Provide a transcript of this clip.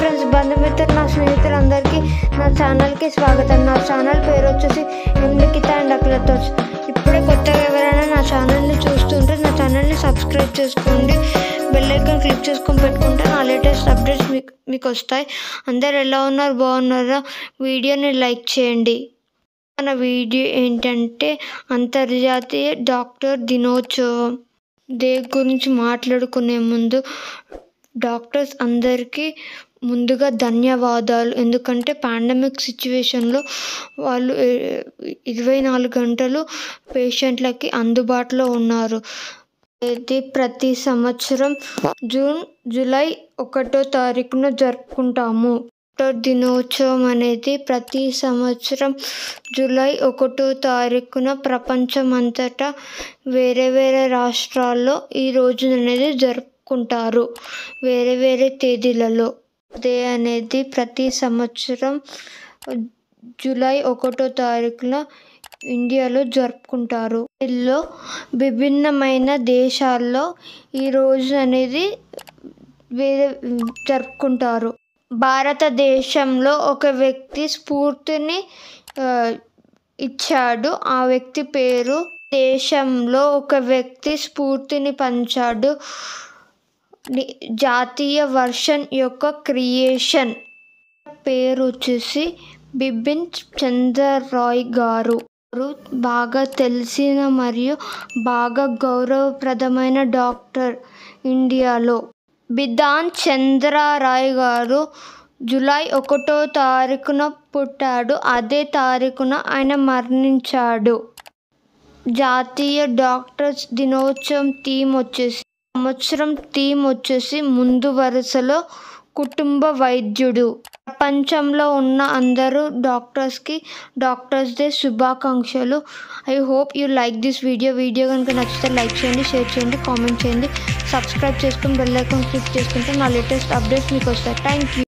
friends బంధుమిత్రులు నా స్నేహితులందరికీ నా ఛానల్కి స్వాగతం నా ఛానల్ పేరు వచ్చేసి ఎంలికిత అండ్ అక్లతోస్ ఇప్పుడే కొత్తగా ఎవరైనా నా ఛానల్ని చూస్తుంటే నా ఛానల్ని సబ్స్క్రైబ్ చేసుకోండి బెల్ ఐకాన్ క్లిక్ చేసుకొని పెట్టుకుంటే నా లేటెస్ట్ అప్డేట్స్ మీకు మీకు వస్తాయి అందరు ఎలా ఉన్నారు బాగున్నారా వీడియోని లైక్ చేయండి మన వీడియో ఏంటంటే అంతర్జాతీయ డాక్టర్ దినోత్సవం డే గురించి మాట్లాడుకునే ముందు డాక్టర్స్ అందరికీ ముందుగా ధన్యవాదాలు ఎందుకంటే పాండమిక్ సిచ్యువేషన్లో వాళ్ళు ఏ- ఇరవై నాలుగు గంటలు పేషెంట్లకి అందుబాటులో ఉన్నారు ఇది ప్రతి సంవత్సరం జూన్ జూలై ఒకటో తారీఖున జరుపుకుంటాము డాక్టర్ దినోత్సవం అనేది ప్రతి సంవత్సరం జూలై ఒకటో తారీఖున ప్రపంచమంతటా వేరే వేరే రాష్ట్రాల్లో ఈ రోజు అనేది జరుపుకుంటారు వేరే వేరే తేదీలలో డే అనేది ప్రతి సంవత్సరం జూలై ఒకటో తారీఖున ఇండియాలో జరుపుకుంటారు ఇందులో విభిన్నమైన దేశాల్లో ఈ రోజు అనేది వేరే జరుపుకుంటారు భారతదేశంలో ఒక వ్యక్తి స్ఫూర్తిని ఆ, ఇచ్చాడు ఆ వ్యక్తి పేరు దేశంలో ఒక వ్యక్తి స్ఫూర్తిని పంచాడు ని- జాతీయ వర్షన్ యొక్క క్రియేషన్ పేరు వచ్చేసి బిపిన్ చంద్ర రాయ్ గారు వారు బాగా తెలిసిన మరియు బాగా గౌరవప్రదమైన డాక్టర్ ఇండియాలో బిధాన్ చంద్ర రాయ్ గారు జూలై ఒకటో తారీఖున పుట్టాడు అదే తారీఖున ఆయన మరణించాడు జాతీయ డాక్టర్స్ దినోత్సవం థీమ్ వచ్చేసి సంవత్సరం థీమ్ వచ్చేసి ముందు వరుసలో కుటుంబ వైద్యుడు ప్రపంచంలో ఉన్న అందరూ డాక్టర్స్కి డాక్టర్స్ డే శుభాకాంక్షలు I hope you like this video video కనుక నచ్చితే లైక్ చేయండి షేర్ చేయండి కామెంట్ చేయండి సబ్స్క్రైబ్ చేసుకుని బెల్ ఐకాన్ క్లిక్ చేసుకుంటే నా లేటెస్ట్ అప్డేట్స్ మీకు వస్తాయి థ్యాంక్ యూ